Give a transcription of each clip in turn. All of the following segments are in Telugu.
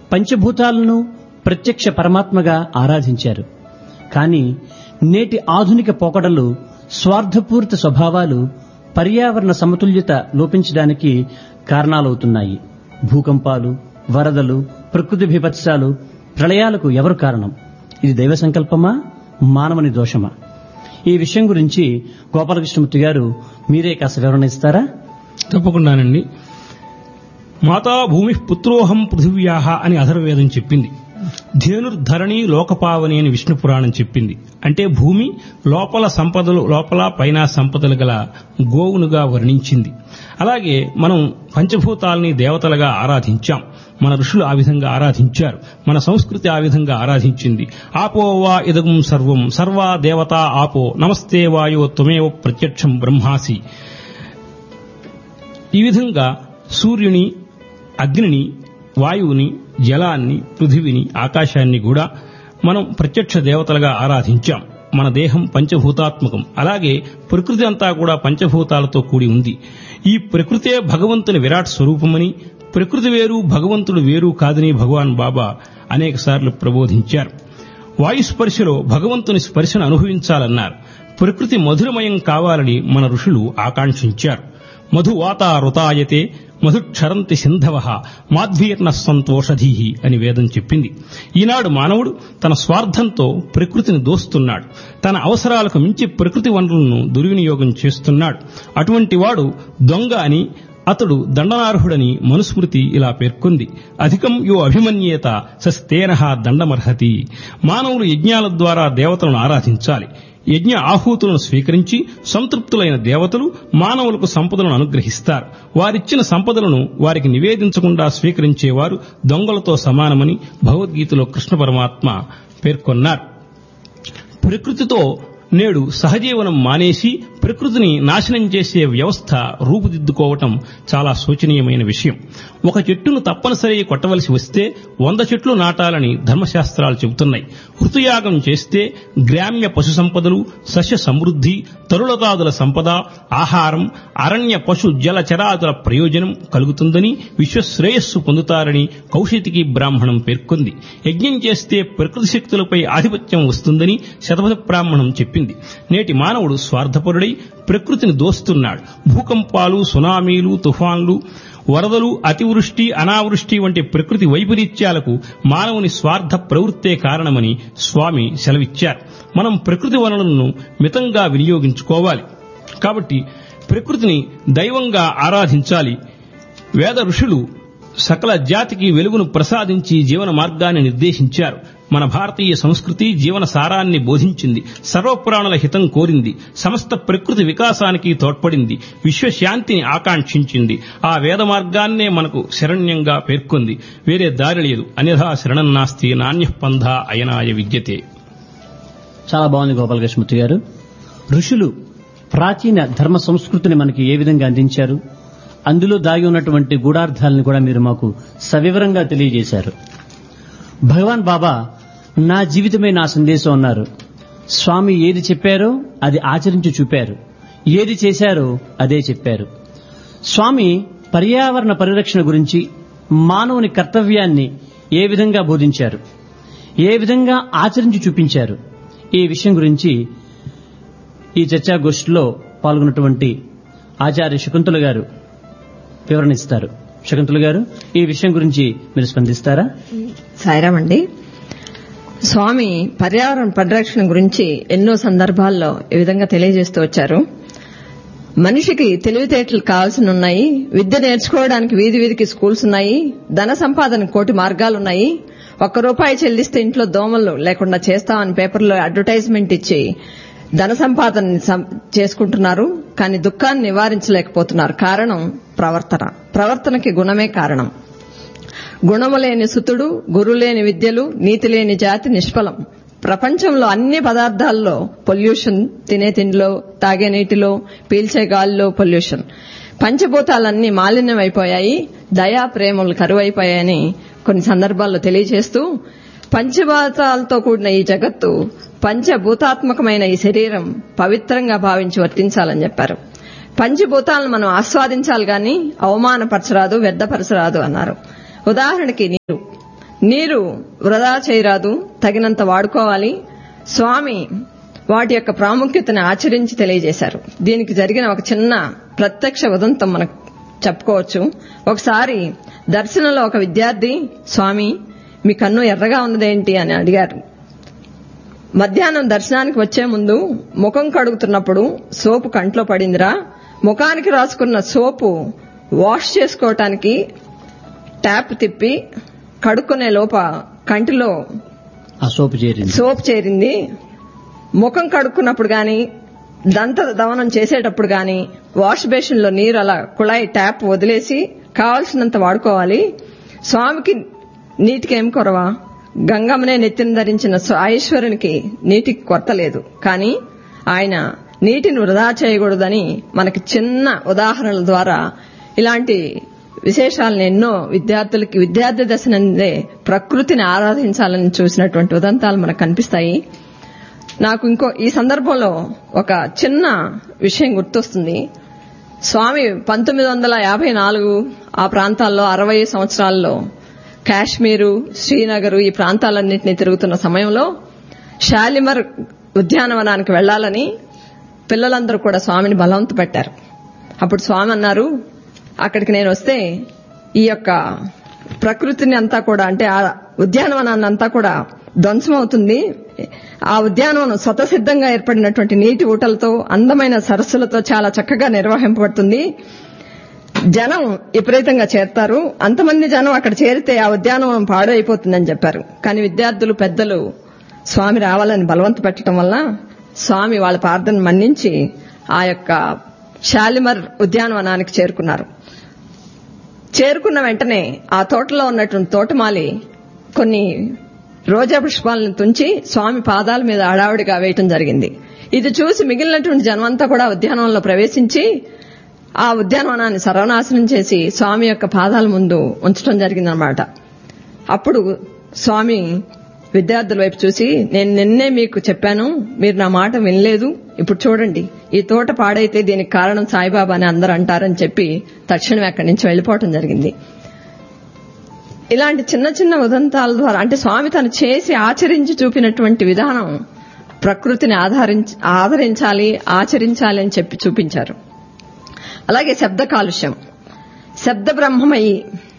పంచభూతాలను ప్రత్యక్ష పరమాత్మగా ఆరాధించారు కానీ నేటి ఆధునిక పోకడలు స్వార్థపూరిత స్వభావాలు పర్యావరణ సమతుల్యత లోపించడానికి కారణాలవుతున్నాయి భూకంపాలు వరదలు ప్రకృతి బీభత్సాలు ప్రళయాలకు ఎవరు కారణం ఇది దైవ సంకల్పమా మానవుని దోషమా ఈ విషయం గురించి గోపాలకృష్ణమూర్తి గారు మీరే కాస్త వివరణ ఇస్తారా తప్పకుండానండి మాతా భూమి పుత్రోహం పృథివ్యాహ అని అధర్వేదం చెప్పింది ధేనుర్ధరణి లోకపావని అని విష్ణు పురాణం చెప్పింది అంటే భూమి లోపల సంపదలు లోపల పైన సంపదలు గల గోవునుగా వర్ణించింది అలాగే మనం పంచభూతాల్ని దేవతలుగా ఆరాధించాం మన ఋషులు ఆ విధంగా ఆరాధించారు మన సంస్కృతి ఆ విధంగా ఆరాధించింది ఆపో వా ఇదగం సర్వం సర్వా దేవత ఆపో నమస్తే వాయో త్వమేవ ప్రత్యక్షం బ్రహ్మాసి ఈ విధంగా సూర్యుని అగ్నిని వాయువుని జలాన్ని పృథివిని ఆకాశాన్ని కూడా మనం ప్రత్యక్ష దేవతలుగా ఆరాధించాం మన దేహం పంచభూతాత్మకం అలాగే ప్రకృతి అంతా కూడా పంచభూతాలతో కూడి ఉంది ఈ ప్రకృతే భగవంతుని విరాట్ స్వరూపమని ప్రకృతి వేరు భగవంతుడు వేరు కాదని భగవాన్ బాబా అనేక సార్లు ప్రబోధించారు వాయుస్పర్శలో భగవంతుని స్పర్శను అనుభవించాలన్నారు ప్రకృతి మధురమయం కావాలని మన ఋషులు ఆకాంక్షించారు మధువాత రుతాయతే మధుక్షరంతి సింధవ మాధ్వీర్ణ సంతోషధీ అని వేదం చెప్పింది ఈనాడు మానవుడు తన స్వార్థంతో ప్రకృతిని దోస్తున్నాడు తన అవసరాలకు మించి ప్రకృతి వనరులను దుర్వినియోగం చేస్తున్నాడు అటువంటి వాడు దొంగ అని అతడు దండనార్హుడని మనుస్మృతి ఇలా పేర్కొంది అధికం యో అభిమన్యేత సస్తేన దండమర్హతి మానవులు యజ్ఞాల ద్వారా దేవతలను ఆరాధించాలి యజ్ఞ ఆహూతులను స్వీకరించి సంతృప్తులైన దేవతలు మానవులకు సంపదలను అనుగ్రహిస్తారు వారిచ్చిన సంపదలను వారికి నివేదించకుండా స్వీకరించేవారు దొంగలతో సమానమని భగవద్గీతలో కృష్ణ పరమాత్మ పేర్కొన్నారు ప్రకృతితో నేడు సహజీవనం మానేసి ప్రకృతిని నాశనం చేసే వ్యవస్థ రూపుదిద్దుకోవటం చాలా శోచనీయమైన విషయం ఒక చెట్టును తప్పనిసరి కొట్టవలసి వస్తే వంద చెట్లు నాటాలని ధర్మశాస్త్రాలు చెబుతున్నాయి ఋతుయాగం చేస్తే గ్రామ్య పశు సంపదలు సస్య సమృద్ధి తరులతాదుల సంపద ఆహారం అరణ్య పశు జల చరాదుల ప్రయోజనం కలుగుతుందని విశ్వశ్రేయస్సు పొందుతారని కౌశితికి బ్రాహ్మణం పేర్కొంది యజ్ఞం చేస్తే ప్రకృతి శక్తులపై ఆధిపత్యం వస్తుందని శతపథ బ్రాహ్మణం చెప్పింది నేటి మానవుడు స్వార్థపరుడై ప్రకృతిని దోస్తున్నాడు భూకంపాలు సునామీలు తుఫాన్లు వరదలు అతివృష్టి అనావృష్టి వంటి ప్రకృతి వైపరీత్యాలకు మానవుని స్వార్థ ప్రవృత్తే కారణమని స్వామి సెలవిచ్చారు మనం ప్రకృతి వనరులను మితంగా వినియోగించుకోవాలి కాబట్టి ప్రకృతిని దైవంగా ఆరాధించాలి వేద ఋషులు సకల జాతికి వెలుగును ప్రసాదించి జీవన మార్గాన్ని నిర్దేశించారు మన భారతీయ సంస్కృతి జీవన సారాన్ని బోధించింది సర్వపురాణుల హితం కోరింది సమస్త ప్రకృతి వికాసానికి తోడ్పడింది విశ్వశాంతిని ఆకాంక్షించింది ఆ వేద మార్గాన్నే మనకు శరణ్యంగా పేర్కొంది వేరే దారి లేదు అన్యథా శరణం నాస్తి నాణ్య పంధ అయనాయ విద్యతే చాలా బాగుంది గోపాలకృష్ణమూర్తి గారు ఋషులు ప్రాచీన ధర్మ సంస్కృతిని మనకి ఏ విధంగా అందించారు అందులో దాగి ఉన్నటువంటి గూఢార్థాలను కూడా మీరు మాకు సవివరంగా తెలియజేశారు భగవాన్ బాబా నా జీవితమే నా సందేశం అన్నారు స్వామి ఏది చెప్పారో అది ఆచరించి చూపారు ఏది చేశారో అదే చెప్పారు స్వామి పర్యావరణ పరిరక్షణ గురించి మానవుని కర్తవ్యాన్ని ఏ విధంగా బోధించారు ఏ విధంగా ఆచరించి చూపించారు ఈ విషయం గురించి ఈ చర్చాగోష్ఠిలో పాల్గొన్నటువంటి ఆచార్య శకుంతల గారు వివరణ ఇస్తారు శకుంతల గారు ఈ విషయం గురించి మీరు స్పందిస్తారా సాయిరామ్ అండి స్వామి పర్యావరణ పరిరక్షణ గురించి ఎన్నో సందర్భాల్లో ఈ విధంగా తెలియజేస్తూ వచ్చారు మనిషికి తెలివితేటలు కావాల్సి ఉన్నాయి విద్య నేర్చుకోవడానికి వీధి వీధికి స్కూల్స్ ఉన్నాయి ధన సంపాదన కోటి మార్గాలున్నాయి ఒక్క రూపాయి చెల్లిస్తే ఇంట్లో దోమలు లేకుండా చేస్తామని పేపర్లో అడ్వర్టైజ్మెంట్ ఇచ్చి ధన సంపాదన చేసుకుంటున్నారు కానీ దుఃఖాన్ని నివారించలేకపోతున్నారు కారణం ప్రవర్తన ప్రవర్తనకి గుణమే కారణం గుణము లేని సుతుడు గురు లేని విద్యలు నీతి లేని జాతి నిష్ఫలం ప్రపంచంలో అన్ని పదార్థాల్లో పొల్యూషన్ తినే తిండిలో తాగే నీటిలో పీల్చే గాలిలో పొల్యూషన్ పంచభూతాలన్నీ మాలిన్యం అయిపోయాయి దయా ప్రేమలు కరువైపోయాయని కొన్ని సందర్భాల్లో తెలియజేస్తూ పంచభూతాలతో కూడిన ఈ జగత్తు పంచభూతాత్మకమైన ఈ శరీరం పవిత్రంగా భావించి వర్తించాలని చెప్పారు పంచభూతాలను మనం ఆస్వాదించాలి గాని అవమానపరచరాదు వ్యర్థపరచరాదు అన్నారు ఉదాహరణకి నీరు నీరు వృధా చేయరాదు తగినంత వాడుకోవాలి స్వామి వాటి యొక్క ప్రాముఖ్యతను ఆచరించి తెలియజేశారు దీనికి జరిగిన ఒక చిన్న ప్రత్యక్ష ఉదంతం మనకు చెప్పుకోవచ్చు ఒకసారి దర్శనంలో ఒక విద్యార్థి స్వామి మీ కన్ను ఎర్రగా ఉన్నదేంటి అని అడిగారు మధ్యాహ్నం దర్శనానికి వచ్చే ముందు ముఖం కడుగుతున్నప్పుడు సోపు కంట్లో పడిందిరా ముఖానికి రాసుకున్న సోపు వాష్ చేసుకోవటానికి ట్యాప్ తిప్పి కడుక్కునే లోప కంటిలో ఆ సోపు చేరింది సోప్ చేరింది ముఖం కడుక్కున్నప్పుడు గాని దంత దవనం చేసేటప్పుడు గాని వాష్ బేసిన్ లో నీరు అలా కుళాయి ట్యాప్ వదిలేసి కావాల్సినంత వాడుకోవాలి స్వామికి నీటికి ఏం కొరవా గంగమ్మనే నెత్తిన ధరించిన ఐశ్వరునికి నీటికి కొరత లేదు కానీ ఆయన నీటిని వృధా చేయకూడదని మనకి చిన్న ఉదాహరణల ద్వారా ఇలాంటి విశేషాలను ఎన్నో విద్యార్థులకి విద్యార్థి దశ నుండే ప్రకృతిని ఆరాధించాలని చూసినటువంటి ఉదంతాలు మనకు కనిపిస్తాయి నాకు ఇంకో ఈ సందర్భంలో ఒక చిన్న విషయం గుర్తొస్తుంది స్వామి పంతొమ్మిది వందల యాభై నాలుగు ఆ ప్రాంతాల్లో అరవై సంవత్సరాల్లో కాశ్మీరు శ్రీనగర్ ఈ ప్రాంతాలన్నింటినీ తిరుగుతున్న సమయంలో షాలిమర్ ఉద్యానవనానికి వెళ్లాలని పిల్లలందరూ కూడా స్వామిని బలవంత పెట్టారు అప్పుడు స్వామి అన్నారు అక్కడికి నేను వస్తే ఈ యొక్క ప్రకృతిని అంతా కూడా అంటే ఆ ఉద్యానవనాన్ని అంతా కూడా ధ్వంసం అవుతుంది ఆ ఉద్యానవనం స్వతసిద్ధంగా ఏర్పడినటువంటి నీటి ఊటలతో అందమైన సరస్సులతో చాలా చక్కగా నిర్వహింపబడుతుంది జనం విపరీతంగా చేరతారు అంతమంది జనం అక్కడ చేరితే ఆ ఉద్యానవనం పాడైపోతుందని చెప్పారు కానీ విద్యార్థులు పెద్దలు స్వామి రావాలని బలవంత పెట్టడం వల్ల స్వామి వాళ్ళ ప్రార్థన మన్నించి ఆ యొక్క షాలిమర్ ఉద్యానవనానికి చేరుకున్నారు చేరుకున్న వెంటనే ఆ తోటలో ఉన్నటువంటి తోటమాలి కొన్ని రోజా పుష్పాలను తుంచి స్వామి పాదాల మీద అడావిడిగా వేయటం జరిగింది ఇది చూసి మిగిలినటువంటి జనమంతా కూడా ఉద్యానవనంలో ప్రవేశించి ఆ ఉద్యానవనాన్ని సర్వనాశనం చేసి స్వామి యొక్క పాదాల ముందు ఉంచడం జరిగిందనమాట అప్పుడు స్వామి విద్యార్థుల వైపు చూసి నేను నిన్నే మీకు చెప్పాను మీరు నా మాట వినలేదు ఇప్పుడు చూడండి ఈ తోట పాడైతే దీనికి కారణం సాయిబాబా అని అందరూ అంటారని చెప్పి తక్షణం అక్కడి నుంచి వెళ్లిపోవటం జరిగింది ఇలాంటి చిన్న చిన్న ఉదంతాల ద్వారా అంటే స్వామి తను చేసి ఆచరించి చూపినటువంటి విధానం ప్రకృతిని ఆధారించి ఆదరించాలి ఆచరించాలి అని చెప్పి చూపించారు అలాగే శబ్ద కాలుష్యం శబ్ద బ్రహ్మమయి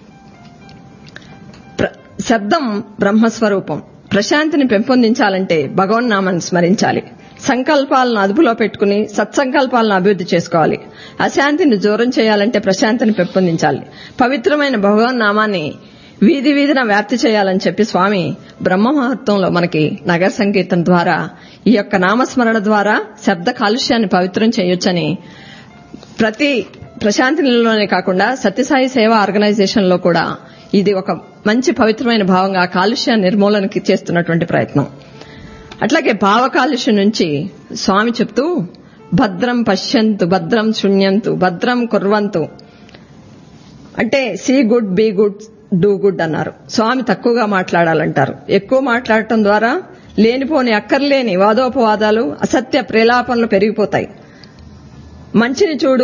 ప్ర- శబ్దం బ్రహ్మస్వరూపం ప్రశాంతిని పెంపొందించాలంటే భగవన్నామాన్ని స్మరించాలి సంకల్పాలను అదుపులో పెట్టుకుని సత్సంకల్పాలను అభివృద్ధి చేసుకోవాలి అశాంతిని దూరం చేయాలంటే ప్రశాంతిని పెంపొందించాలి పవిత్రమైన భగవన్నామాన్ని వీధి వీధిన వ్యాప్తి చేయాలని చెప్పి స్వామి బ్రహ్మ మహత్వంలో మనకి నగర సంకీర్తన ద్వారా ఈ యొక్క నామస్మరణ ద్వారా శబ్ద కాలుష్యాన్ని పవిత్రం చేయొచ్చని ప్రతి ప్రశాంతి నిలయంలోనే కాకుండా సత్యసాయి సేవా ఆర్గనైజేషన్ లో కూడా ఇది ఒక మంచి పవిత్రమైన భావంగా కాలుష్య నిర్మూలనకి చేస్తున్నటువంటి ప్రయత్నం అట్లాగే భావ కాలుష్యం నుంచి స్వామి చెప్తూ భద్రం పశ్యంతు భద్రం శూన్యంతు భద్రం కుర్వంతు అంటే see good be good do good అన్నారు స్వామి తక్కువగా మాట్లాడాలంటారు ఎక్కువ మాట్లాడటం ద్వారా లేనిపోని అక్కర్లేని వాదోపవాదాలు అసత్య ప్రేలాపనలు పెరిగిపోతాయి మంచిని చూడు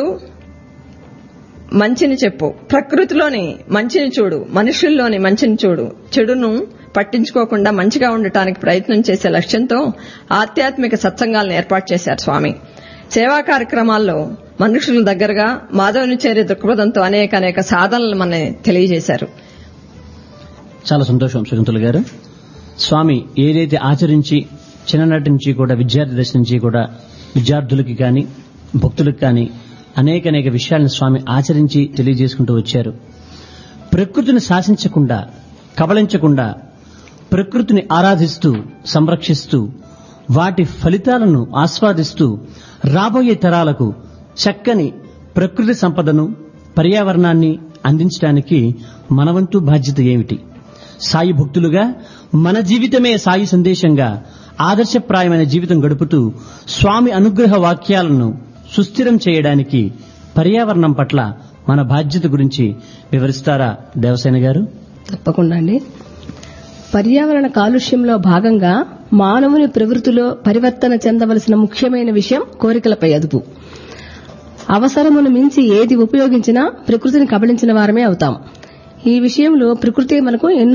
మంచిని చెప్పు ప్రకృతిలోని మంచిని చూడు మనుషుల్లోని మంచిని చూడు చెడును పట్టించుకోకుండా మంచిగా ఉండటానికి ప్రయత్నం చేసే లక్ష్యంతో ఆధ్యాత్మిక సత్సంగాలను ఏర్పాటు చేశారు స్వామి సేవా కార్యక్రమాల్లో మనుషుల దగ్గరగా మాధవుని చేరే దృక్పథంతో అనేక అనేక సాధనలు మన తెలియజేశారు చాలా సంతోషం శకుంతల గారు స్వామి ఏదైతే ఆచరించి చిన్ననాటి నుంచి కూడా విద్యార్థి దశ నుంచి కూడా విద్యార్థులకి కానీ భక్తులకు కానీ అనేక అనేక విషయాలను స్వామి ఆచరించి తెలియజేసుకుంటూ వచ్చారు ప్రకృతిని శాసించకుండా కబళించకుండా ప్రకృతిని ఆరాధిస్తూ సంరక్షిస్తూ వాటి ఫలితాలను ఆస్వాదిస్తూ రాబోయే తరాలకు చక్కని ప్రకృతి సంపదను పర్యావరణాన్ని అందించడానికి మనవంతు బాధ్యత ఏమిటి సాయి భక్తులుగా మన జీవితమే సాయి సందేశంగా ఆదర్శప్రాయమైన జీవితం గడుపుతూ స్వామి అనుగ్రహ వాక్యాలను సుస్థిరం చేయడానికి పర్యావరణం పట్ల మన బాధ్యత గురించి వివరిస్తారా దేవసేన గారు తప్పకుండా అండి పర్యావరణ కాలుష్యంలో భాగంగా మానవుని ప్రవృత్తిలో పరివర్తన చెందవలసిన ముఖ్యమైన విషయం కోరికలపై అదుపు అవసరమును మించి ఏది ఉపయోగించినా ప్రకృతిని కబళించిన వారమే అవుతాం ఈ విషయంలో ప్రకృతి మనకు ఎన్నో